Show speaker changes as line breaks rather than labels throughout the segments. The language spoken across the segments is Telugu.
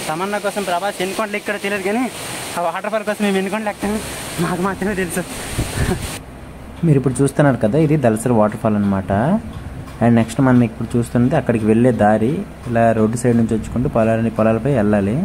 తమన్నా కోసం ప్రభాస్ ఎన్ని కొండలు ఇక్కడ తెలియదు కానీ ఆ వాటర్ ఫాల్ కోసం మేము ఎన్ని కొండలు ఎక్కాము మాకు మాత్రమే తెలుసు
మీరు ఇప్పుడు చూస్తున్నారు కదా ఇది దలసరి వాటర్ ఫాల్ అనమాట అండ్ నెక్స్ట్ మనం ఇప్పుడు చూస్తున్నది అక్కడికి వెళ్ళే దారి ఇలా రోడ్డు సైడ్ నుంచి వచ్చుకుంటూ పొలాలని పొలాలపై వెళ్ళాలి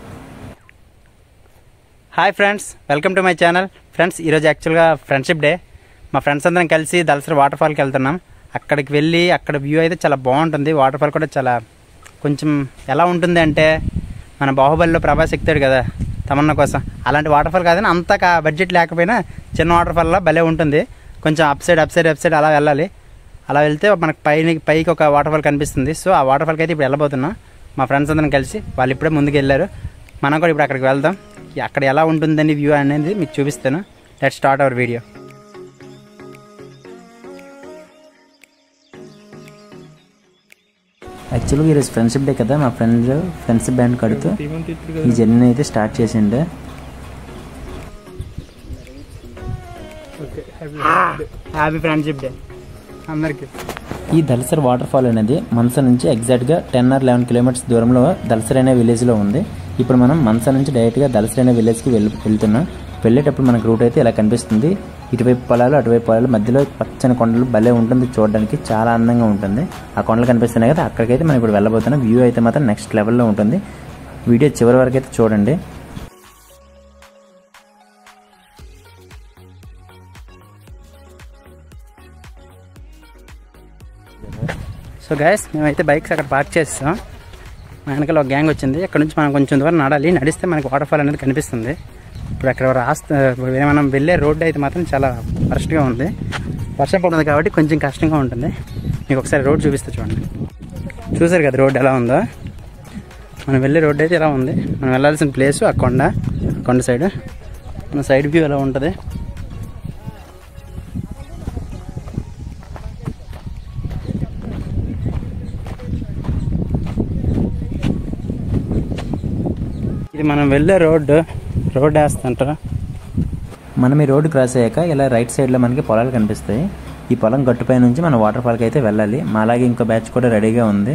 hi friends welcome to my channel friends ఈరోజు యాక్చువల్గా ఫ్రెండ్షిప్ డే మా ఫ్రెండ్స్ అందరం కలిసి దలసరి వాటర్ ఫాల్కి వెళ్తున్నాం అక్కడికి వెళ్ళి అక్కడ వ్యూ అయితే చాలా బాగుంటుంది వాటర్ ఫాల్ కూడా చాలా కొంచెం ఎలా ఉంటుంది అంటే మన బాహుబలిలో ప్రభాస్ ఎక్కుతాడు కదా తమన్నా కోసం అలాంటి వాటర్ ఫాల్ కాదని అంత బడ్జెట్ లేకపోయినా చిన్న వాటర్ ఫాల్లో భలే ఉంటుంది కొంచెం up side up side up side అలా వెళ్ళాలి అలా వెళ్తే మనకు పైన పైకి ఒక వాటర్ ఫాల్ కనిపిస్తుంది సో ఆ వాటర్ ఫాల్కి అయితే ఇప్పుడు వెళ్ళబోతున్నాం మా ఫ్రెండ్స్ అందరం కలిసి వాళ్ళు ఇప్పుడే ముందుకు వెళ్ళారు మనం కూడా ఇప్పుడు అక్కడికి వెళ్దాం అక్కడ ఎలా ఉంటుందని వ్యూ అనేది మీకు చూపిస్తాను లెట్ స్టార్ట్ అవర్ వీడియో
యాక్చువల్గా ఈరోజు ఫ్రెండ్షిప్ డే కదా మా ఫ్రెండ్ ఫ్రెండ్షిప్ బ్యాండ్ కడుతూ ఈ జర్నీ అయితే స్టార్ట్ చేసిండే
హ్యాపీ ఫ్రెండ్షిప్ డే అందరికీ
ఈ దలసరి వాటర్ ఫాల్ అనేది మనస నుంచి ఎగ్జాక్ట్గా టెన్ ఆర్ లెవెన్ కిలోమీటర్స్ దూరంలో దలసరి అనే విలేజ్లో ఉంది ఇప్పుడు మనం మనస నుంచి డైరెక్ట్గా దలసరి అనే విలేజ్కి వెళ్ళి వెళ్తున్నాం వెళ్ళేటప్పుడు మనకు రూట్ అయితే ఇలా కనిపిస్తుంది ఇటువైపు పొలాలు అటువైపు పొలాలు మధ్యలో పచ్చని కొండలు భలే ఉంటుంది చూడడానికి చాలా అందంగా ఉంటుంది ఆ కొండలు కనిపిస్తున్నాయి కదా అక్కడికైతే మనం ఇప్పుడు వెళ్ళబోతున్నాం వ్యూ అయితే మాత్రం నెక్స్ట్ లెవెల్లో ఉంటుంది వీడియో చివరి వరకు అయితే చూడండి
సో గైస్ మేమైతే బైక్స్ అక్కడ పార్క్ చేస్తాం మా వెనకాల ఒక గ్యాంగ్ వచ్చింది అక్కడ నుంచి మనం కొంచెం దూరం నడాలి నడిస్తే మనకి వాటర్ ఫాల్ అనేది కనిపిస్తుంది ఇప్పుడు అక్కడ రాస్త మనం వెళ్ళే రోడ్డు అయితే మాత్రం చాలా వరస్ట్గా ఉంది వర్షం పడుతుంది కాబట్టి కొంచెం కష్టంగా ఉంటుంది మీకు ఒకసారి రోడ్ చూపిస్తా చూడండి చూసారు కదా రోడ్ ఎలా ఉందో మనం వెళ్ళే రోడ్డు అయితే ఎలా ఉంది మనం వెళ్ళాల్సిన ప్లేస్ ఆ కొండ ఆ కొండ సైడ్ మన సైడ్ వ్యూ ఎలా ఉంటుంది ఇది మనం వెళ్ళే రోడ్డు రోడ్ వేస్తుంటారా
మనం ఈ రోడ్డు క్రాస్ అయ్యాక ఇలా రైట్ సైడ్లో మనకి పొలాలు కనిపిస్తాయి ఈ పొలం గట్టుపై నుంచి మనం వాటర్ ఫాల్కి అయితే వెళ్ళాలి మా అలాగే ఇంకో బ్యాచ్ కూడా రెడీగా ఉంది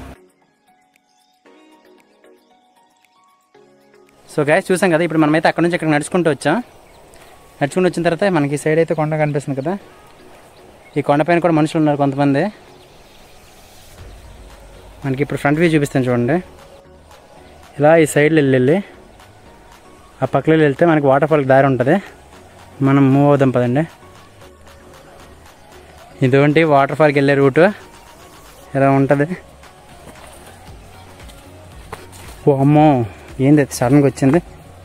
సో గాయస్ చూసాం కదా ఇప్పుడు మనమైతే అక్కడ నుంచి ఇక్కడ నడుచుకుంటూ వచ్చాం నడుచుకుంటూ వచ్చిన తర్వాత మనకి ఈ సైడ్ అయితే కొండ కనిపిస్తుంది కదా ఈ కొండపైన కూడా మనుషులు ఉన్నారు కొంతమంది మనకి ఇప్పుడు ఫ్రంట్ వ్యూ చూపిస్తాను చూడండి ఇలా ఈ సైడ్లో వెళ్ళి వెళ్ళి ఆ పక్కలో వెళ్తే మనకి వాటర్ ఫాల్కి దారి ఉంటుంది మనం మూవ్ అవుదాం పదండి ఇటువంటి వాటర్ ఫాల్కి వెళ్ళే రూటు ఇలా ఉంటుంది ఓ అమ్మో ఏంది అది సడన్గా వచ్చింది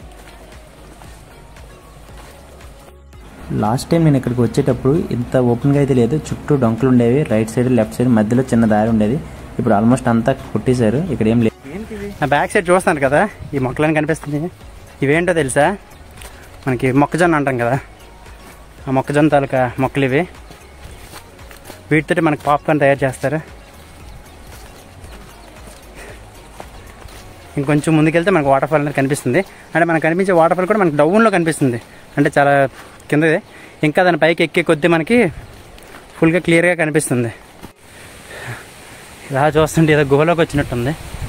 లాస్ట్ టైం నేను ఇక్కడికి వచ్చేటప్పుడు ఇంత ఓపెన్గా అయితే లేదు చుట్టూ డొంకలు ఉండేవి రైట్ సైడ్ లెఫ్ట్ సైడ్ మధ్యలో చిన్న దారి ఉండేది ఇప్పుడు ఆల్మోస్ట్ అంతా కొట్టేశారు ఇక్కడ ఏం లేదు
నా బ్యాక్ సైడ్ చూస్తున్నారు కదా ఈ మొక్కలని కనిపిస్తుంది ఇవేంటో తెలుసా మనకి మొక్కజొన్న అంటాం కదా ఆ మొక్కజొన్న తాలూకా మొక్కలు ఇవి వీటితో మనకి పాప్కార్న్ తయారు చేస్తారు ఇంకొంచెం ముందుకెళ్తే మనకు వాటర్ ఫాల్ అనేది కనిపిస్తుంది అంటే మనకు కనిపించే వాటర్ ఫాల్ కూడా మనకి డౌన్లో కనిపిస్తుంది అంటే చాలా కిందది ఇంకా దాని పైకి ఎక్కే కొద్దీ మనకి ఫుల్గా క్లియర్గా కనిపిస్తుంది ఇలా చూస్తుంటే ఏదో గుహలోకి వచ్చినట్టుంది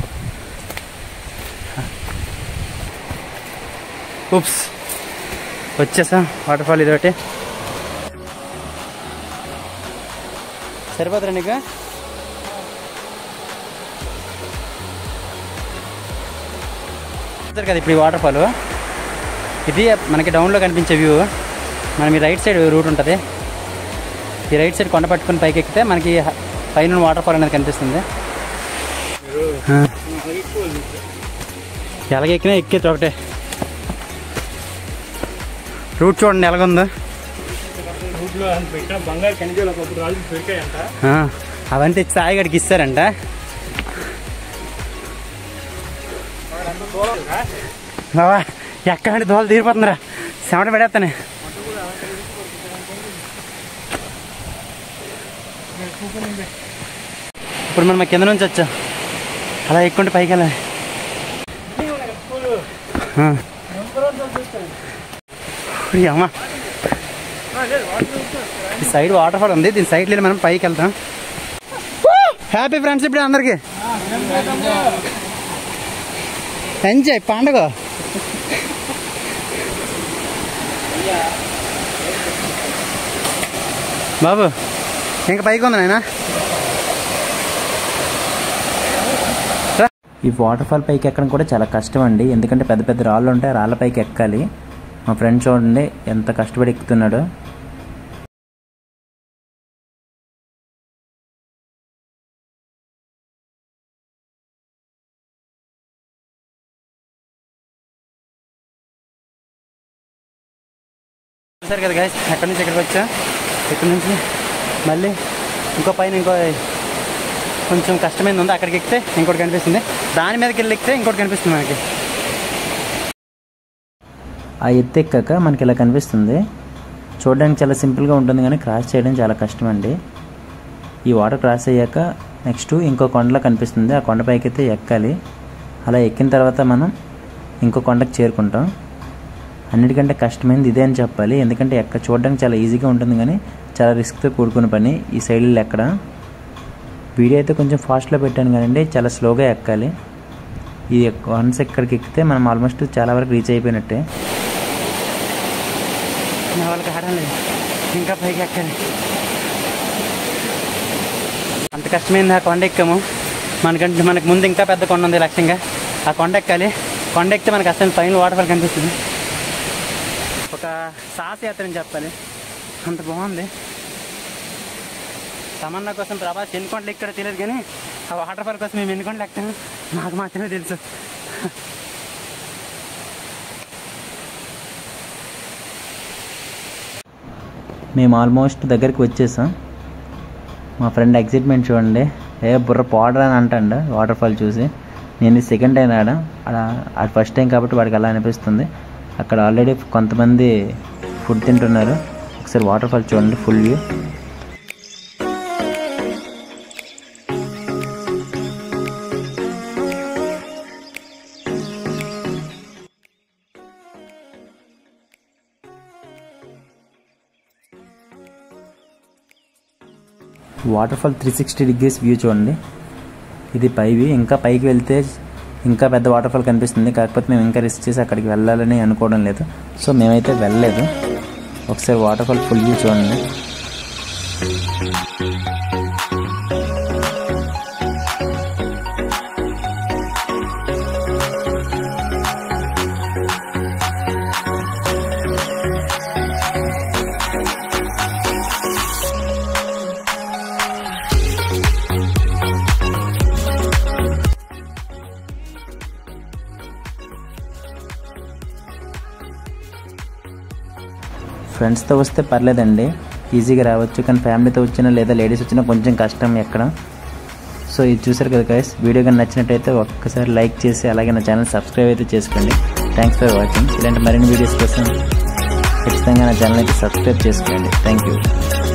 ఉప్స్ వచ్చేసా వాటర్ ఫాల్ ఇదొకటి సరిపోతురా నీకు చూస్తారు కదా ఇప్పుడు ఈ వాటర్ ఫాల్ ఇది మనకి డౌన్లో కనిపించే వ్యూ మనం ఈ రైట్ సైడ్ రూట్ ఉంటుంది ఈ రైట్ సైడ్ కొండ పట్టుకుని పైకి ఎక్కితే మనకి పైన వాటర్ ఫాల్ అనేది కనిపిస్తుంది ఆ. ఎలాగెక్కినా ఎక్కేది ఒకటే రూట్ చూడండి ఎలాగుందో ఆ, అవన్నీ తెచ్చి సాయిగడికి ఇస్తారంట బాబా ఎక్కడంటే దోలు తీరిపోతుందిరా చెమట పడేస్తానే ఇప్పుడు మనం కింద నుంచి వచ్చాం అలా ఎక్కుంటే పైకి వెళ్ళాలి ఆ. ఉయ్ అమ్మా ఈ సైడ్ వాటర్ ఫాల్ ఉంది దీని సైడ్ వెళ్ళి మనం పైకి వెళ్తాం హ్యాపీ ఫ్రెండ్షిప్ డే అందరికి ఎంజాయ్ పండుగ బాబు ఇంకా పైకి ఉంది నాయనా
ఈ వాటర్ ఫాల్ పైకి ఎక్కడం కూడా చాలా కష్టం అండి ఎందుకంటే పెద్ద పెద్ద రాళ్ళు ఉంటాయి ఆ రాళ్ళ పైకి ఎక్కాలి మా ఫ్రెండ్ చూడండి ఎంత కష్టపడి ఎక్కుతున్నాడో
చూసారు కదా గాయస్ ఎక్కడి నుంచి ఇక్కడికి వచ్చా ఇక్కడ నుంచి మళ్ళీ ఇంకో పైన ఇంకో కొంచెం కష్టమైంది ఉంది అక్కడికి ఎక్కితే ఇంకోటి కనిపిస్తుంది దాని మీదకి వెళ్ళి ఎక్కితే ఇంకోటి కనిపిస్తుంది మనకి
ఆ ఎత్తు ఎక్కాక మనకి ఇలా కనిపిస్తుంది చూడడానికి చాలా సింపుల్గా ఉంటుంది కానీ క్రాస్ చేయడం చాలా కష్టం అండి ఈ వాటర్ క్రాస్ అయ్యాక నెక్స్ట్ ఇంకో కొండలా కనిపిస్తుంది ఆ కొండపైకి అయితే ఎక్కాలి అలా ఎక్కిన తర్వాత మనం ఇంకో కొండకి చేరుకుంటాం అన్నిటికంటే కష్టమైనది ఇదే అని చెప్పాలి ఎందుకంటే ఎక్క చూడడానికి చాలా ఈజీగా ఉంటుంది కానీ చాలా రిస్క్తో కూడుకున్న పని ఈ సైడ్లో ఎక్కడం వీడియో అయితే కొంచెం ఫాస్ట్లో పెట్టాను కానండి చాలా స్లోగా ఎక్కాలి ఇది వన్స్ ఎక్కడికి ఎక్కితే మనం ఆల్మోస్ట్ చాలా వరకు రీచ్ అయిపోయినట్టే
నా వాళ్ళకి ఆడడం లేదు ఇంకా పైకి ఎక్కాలి అంత కష్టమైంది ఆ కొండ ఎక్కాము మనకంటే మనకు ముందు ఇంకా పెద్ద కొండ ఉంది లక్ష్యంగా ఆ కొండ ఎక్కాలి కొండ ఎక్కితే మనకు అసలు పైన వాటర్ ఫాల్ కనిపిస్తుంది ఒక సాహస యాత్ర అని చెప్పాలి అంత బాగుంది తమన్నా కోసం ప్రభాస్ ఎన్ని కొండలు ఎక్కడ తెలియదు కానీ ఆ వాటర్ ఫాల్ కోసం మేము ఎన్ని కొండలు ఎక్కాము నాకు మాత్రమే తెలుసు
మేము ఆల్మోస్ట్ దగ్గరికి వచ్చేసాం మా ఫ్రెండ్ ఎగ్జైట్మెంట్ చూడండి ఏ బుర్ర పౌడర్ అని అంటాడు వాటర్ ఫాల్ చూసి నేను సెకండ్ టైం ఆడ ఆడ అది ఫస్ట్ టైం కాబట్టి వాడికి అలా అనిపిస్తుంది అక్కడ ఆల్రెడీ కొంతమంది ఫుడ్ తింటున్నారు ఒకసారి వాటర్ ఫాల్ చూడండి full view water fall three sixty degrees view చూడండి ఇది పైవి ఇంకా పైకి వెళ్తే ఇంకా పెద్ద వాటర్ ఫాల్ కనిపిస్తుంది కాకపోతే మేము ఇంకా రిస్క్ చేసి అక్కడికి వెళ్ళాలని అనుకోవడం లేదు సో మేమైతే వెళ్ళలేదు ఒకసారి వాటర్ ఫాల్ ఫుల్ వ్యూ చూడండి ఫ్రెండ్స్తో వస్తే పర్లేదండి ఈజీగా రావచ్చు కానీ ఫ్యామిలీతో వచ్చినా లేదా లేడీస్ వచ్చినా కొంచెం కష్టం ఎక్కడం సో ఇది చూసారు కదా గైస్ వీడియో కానీ నచ్చినట్టయితే ఒక్కసారి లైక్ చేసి అలాగే నా ఛానల్ సబ్స్క్రైబ్ అయితే చేసుకోండి థ్యాంక్స్ ఫర్ వాచింగ్ ఇలాంటి మరిన్ని వీడియోస్ కోసం ఖచ్చితంగా నా ఛానల్ అయితే సబ్స్క్రైబ్ చేసుకోండి థ్యాంక్ యూ